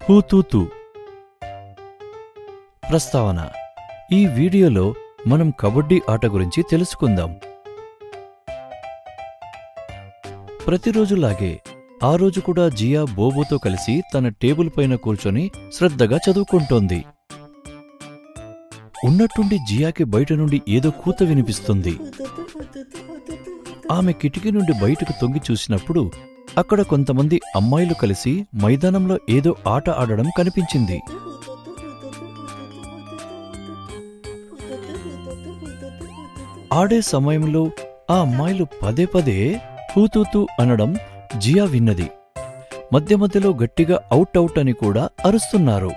హూతూతు ప్రస్తావన ఈ వీడియోలో మనం కబడ్డీ ఆట గురించి తెలుసుకుందాం ప్రతిరోజులాగే ఆ రోజు కూడా జియా బోబోతో కలిసి తన టేబుల్ పైన కూర్చొని శ్రద్ధగా చదువుకుంటోంది ఉన్నట్టుండి జియాకి బయట నుండి ఏదో కూత వినిపిస్తుంది ఆమె కిటికీ నుండి బయటకు తొంగి చూసినప్పుడు అక్కడ కొంతమంది అమ్మాయిలు కలిసి మైదానంలో ఏదో ఆట ఆడడం కనిపించింది ఆడే సమయంలో ఆ అమ్మాయిలు పదే పదే హూతూతూ అనడం జియా విన్నది మధ్య మధ్యలో గట్టిగా అవుట్ అవుట్ అని కూడా అరుస్తున్నారు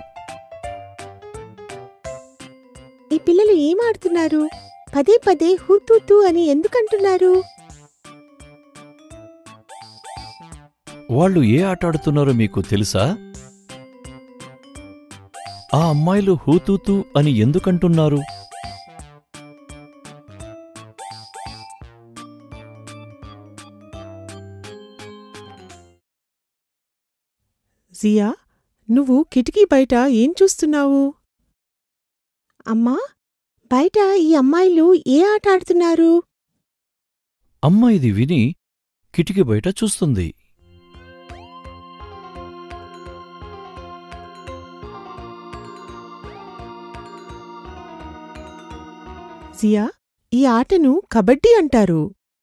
ఈ పిల్లలు ఏం ఆడుతున్నారు పదే పదే హుతూతూ అని ఎందుకంటున్నారు వాళ్ళు ఏ ఆట ఆడుతున్నారో మీకు తెలుసా ఆ అమ్మాయిలు హూతూతూ అని ఎందుకంటున్నారు జియా నువ్వు కిటికీ బయట ఏం చూస్తున్నావు అమ్మా బయట ఈ అమ్మాయిలు ఏ ఆట ఆడుతున్నారు అమ్మ ఇది విని కిటికీ బయట చూస్తుంది జియా ఈ ఆటను కబడ్డీ అంటారు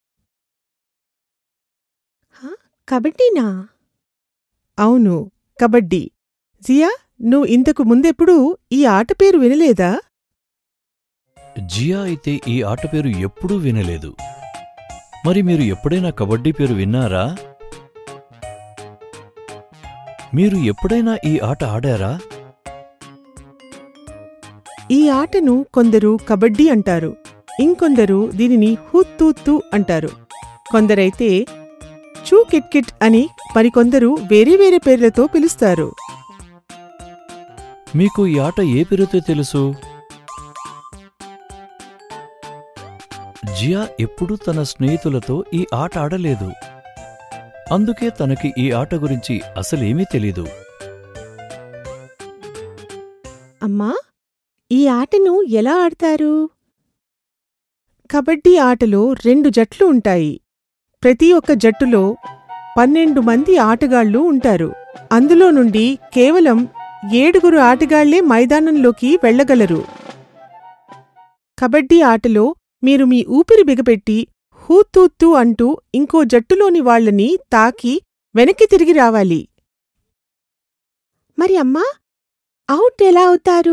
కబడ్డీనా అవును కబడ్డీ జియా నువ్వు ఇంతకు ముందెప్పుడూ ఈ ఆట పేరు వినలేదా జియా అయితే ఈ ఆట పేరు ఎప్పుడూ వినలేదు మరి మీరు ఎప్పుడైనా కబడ్డీ పేరు విన్నారా మీరు ఎప్పుడైనా ఈ ఆట ఆడారా ఈ ఆటను కొందరు కబడ్డీ అంటారు ఇంకొందరు దీనిని హుత్తూత్తు అంటారు కొందరైతే చూ కిట్ కిట్ అని మరికొందరు వేరే వేరే పేర్లతో పిలుస్తారు మీకు ఈ ఆట ఏ పేరుతో తెలుసు జియా ఎప్పుడూ తన స్నేహితులతో ఈ ఆట ఆడలేదు అందుకే తనకి ఈ ఆట గురించి అసలేమీ తెలీదు అమ్మా ఈ ఆటను ఎలా ఆడతారు కబడ్డీ ఆటలో రెండు జట్లు ఉంటాయి ప్రతి ఒక్క జట్టులో పన్నెండు మంది ఆటగాళ్లు ఉంటారు అందులో నుండి కేవలం ఏడుగురు ఆటగాళ్లే మైదానంలోకి వెళ్ళగలరు కబడ్డీ ఆటలో మీరు మీ ఊపిరి బిగపెట్టి హూతూత్తూ అంటూ ఇంకో జట్టులోని వాళ్ళని తాకి వెనక్కి తిరిగి రావాలి మరి అమ్మా అవుట్ ఎలా అవుతారు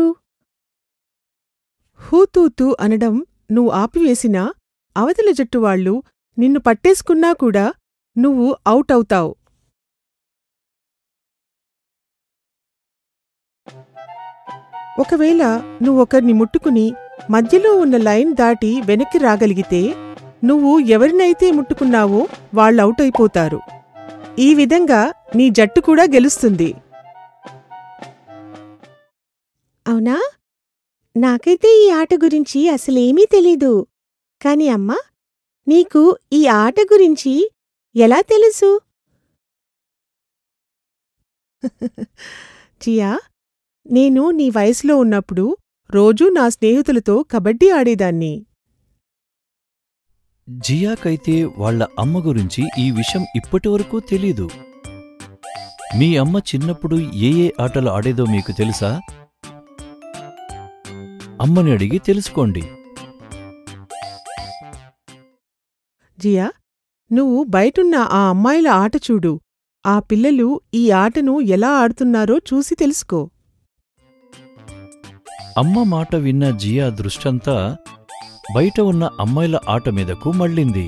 హూతూతూ అనడం నువ్వు ఆపివేసినా అవతల జట్టు వాళ్ళు నిన్ను పట్టేసుకున్నా కూడా నువ్వు అవుట్ అవుతావు ఒకవేళ నువ్వొకరిని ముట్టుకుని మధ్యలో ఉన్న లైన్ దాటి వెనక్కి రాగలిగితే నువ్వు ఎవరినైతే ముట్టుకున్నావో వాళ్ళవుట్ అయిపోతారు ఈ విధంగా నీ జట్టు కూడా గెలుస్తుంది అవునా నాకైతే ఈ ఆట గురించి అసలేమీ తెలీదు కాని అమ్మా నీకు ఈ ఆట గురించి ఎలా తెలుసు చియా నేను నీ వయసులో ఉన్నప్పుడు రోజూ నా స్నేహితులతో కబడ్డీ ఆడేదాన్ని జియాకైతే వాళ్ళ అమ్మ గురించి ఈ విషయం ఇప్పటివరకు తెలీదు మీ అమ్మ చిన్నప్పుడు ఏ ఏ ఆటలు ఆడేదో మీకు తెలుసా అమ్మని అడిగి తెలుసుకోండి జియా నువ్వు బయటున్న ఆ అమ్మాయిల ఆట చూడు ఆ పిల్లలు ఈ ఆటను ఎలా ఆడుతున్నారో చూసి తెలుసుకో అమ్మ మాట విన్న జియా దృష్టంతా బయట ఉన్న అమ్మాయిల ఆట మీదకు మళ్ళింది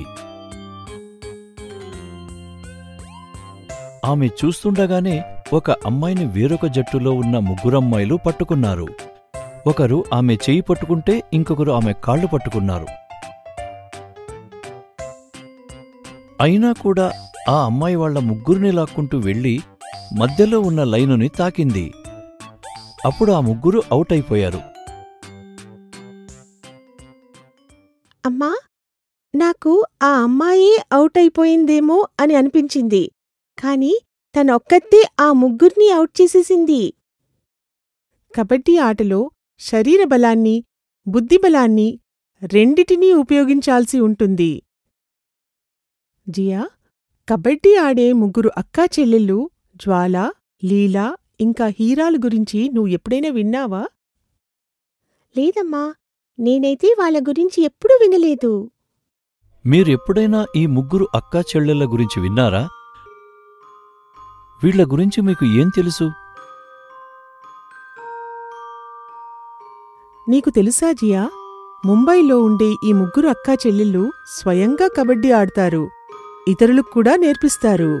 ఆమె చూస్తుండగానే ఒక అమ్మాయిని వేరొక జట్టులో ఉన్న ముగ్గురమ్మాయిలు పట్టుకున్నారు ఒకరు ఆమె చేయి పట్టుకుంటే ఇంకొకరు ఆమె కాళ్ళు పట్టుకున్నారు అయినా కూడా ఆ అమ్మాయి వాళ్ళ ముగ్గురిని లాక్కుంటూ వెళ్ళి మధ్యలో ఉన్న లైనుని తాకింది అప్పుడు ఆ ముగ్గురు అవుట్ అయిపోయారు అమ్మా నాకు ఆ అమ్మాయే అవుట్ అయిపోయిందేమో అని అనిపించింది కాని తనొక్కతే ఆ ముగ్గుర్ని అవుట్ చేసేసింది కబడ్డీ ఆటలో శరీర బలాన్ని బుద్ధిబలాన్ని రెండిటినీ ఉపయోగించాల్సి ఉంటుంది జియా కబడ్డీ ఆడే ముగ్గురు అక్కా చెల్లెళ్ళు జ్వాల లీలా ఇంకా హీరాలు గురించి నువ్వు ఎప్పుడైనా విన్నావా లేదమ్మా నేనైతే వాళ్ళ గురించి ఎప్పుడూ వినలేదు మీరెప్పుడైనా ఈ ముగ్గురు అక్కా చెల్లెళ్ళ గురించి విన్నారా వీళ్ళ గురించి మీకు ఏం తెలుసు నీకు తెలుసా జియా ముంబైలో ఉండే ఈ ముగ్గురు అక్కా చెల్లెళ్ళు స్వయంగా కబడ్డీ ఆడతారు ఇతరులకు కూడా నేర్పిస్తారు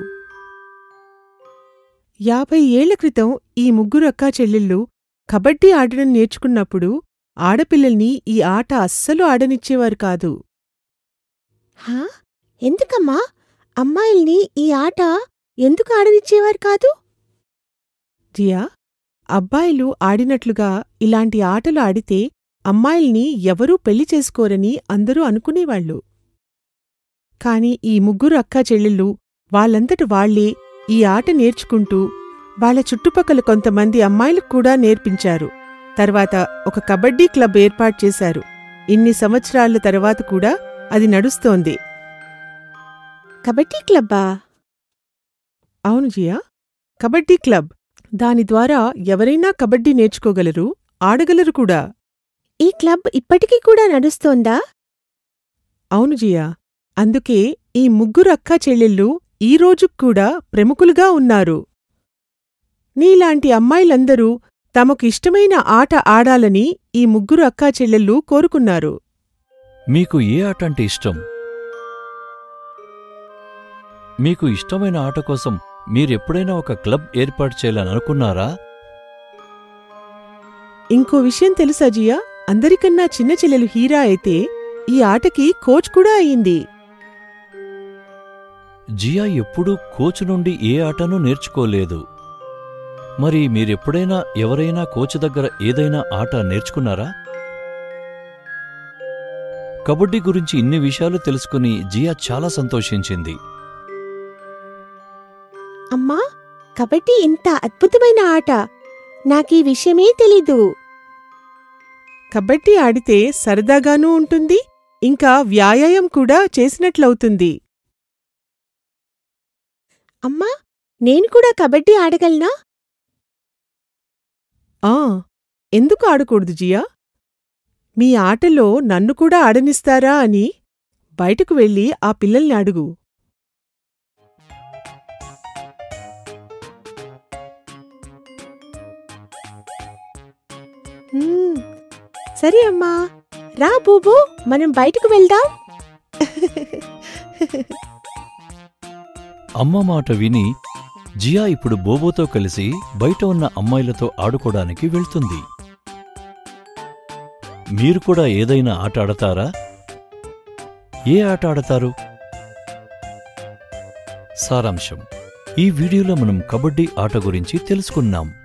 యాభై ఏళ్ల క్రితం ఈ ముగ్గురు అక్కా చెల్లెళ్ళు కబడ్డీ ఆడడం నేర్చుకున్నప్పుడు ఆడపిల్లల్ని ఈ ఆట అస్సలు ఆడనిచ్చేవారు కాదు హా ఎందుకమ్మా అమ్మాయిల్ని ఈ ఆట ఎందుకు ఆడనిచ్చేవారు కాదు జియా అబ్బాయిలు ఆడినట్లుగా ఇలాంటి ఆటలు ఆడితే అమ్మాయిల్ని ఎవరూ పెళ్లి చేసుకోరని అందరూ అనుకునేవాళ్ళు కాని ఈ ముగ్గురు అక్కా చెల్లెళ్ళు వాళ్ళంతట వాళ్లే ఈ ఆట నేర్చుకుంటూ వాళ్ళ చుట్టుపక్కల కొంతమంది అమ్మాయిలకు కూడా నేర్పించారు తర్వాత ఒక కబడ్డీ క్లబ్ ఏర్పాటు చేశారు ఇన్ని సంవత్సరాల తర్వాత కూడా అది నడుస్తోంది కబడ్డీ క్లబ్బా అవును జియా కబడ్డీ క్లబ్ దాని ద్వారా ఎవరైనా కబడ్డీ నేర్చుకోగలరు ఆడగలరు కూడా ఈ క్లబ్ ఇప్పటికీ కూడా నడుస్తోందా అవును జియా అందుకే ఈ ముగ్గురు అక్కా చెల్లెళ్ళు ఈ రోజుకు కూడా ప్రముఖులుగా ఉన్నారు నీలాంటి అమ్మాయిలందరూ తమకు ఇష్టమైన ఆట ఆడాలని ఈ ముగ్గురు అక్కా చెల్లెళ్ళు కోరుకున్నారు మీకు ఏ ఆట అంటే ఇష్టం మీకు ఇష్టమైన ఆట కోసం మీరెప్పుడైనా ఒక క్లబ్ ఏర్పాటు చేయాలని అనుకున్నారా ఇంకో విషయం తెలుసా జియా అందరికన్నా చిన్న చెల్లెలు హీరా అయితే ఈ ఆటకి కోచ్ కూడా అయింది జియా ఎప్పుడూ కోచ్ నుండి ఏ ఆటనూ నేర్చుకోలేదు మరి మీరెప్పుడైనా ఎవరైనా కోచ్ దగ్గర ఏదైనా ఆట నేర్చుకున్నారా కబడ్డీ గురించి ఇన్ని విషయాలు తెలుసుకుని జియా చాలా సంతోషించింది అమ్మా కబడ్డీ ఇంత అద్భుతమైన ఆట నాకీ విషయమే తెలీదు కబడ్డీ ఆడితే సరదాగానూ ఉంటుంది ఇంకా వ్యాయామం కూడా చేసినట్లవుతుంది అమ్మా నేను కూడా కబడ్డీ ఆడగలనా ఆ ఎందుకు ఆడకూడదు జియా మీ ఆటలో నన్ను కూడా ఆడనిస్తారా అని బయటకు వెళ్ళి ఆ పిల్లల్ని అడుగు హ్మ్, సరే అమ్మా రా బూబు మనం బయటకు వెళ్దాం అమ్మ మాట విని జియా ఇప్పుడు బోబోతో కలిసి బయట ఉన్న అమ్మాయిలతో ఆడుకోవడానికి వెళ్తుంది మీరు కూడా ఏదైనా ఆట ఆడతారా ఏ ఆట ఆడతారు సారాంశం ఈ వీడియోలో మనం కబడ్డీ ఆట గురించి తెలుసుకున్నాం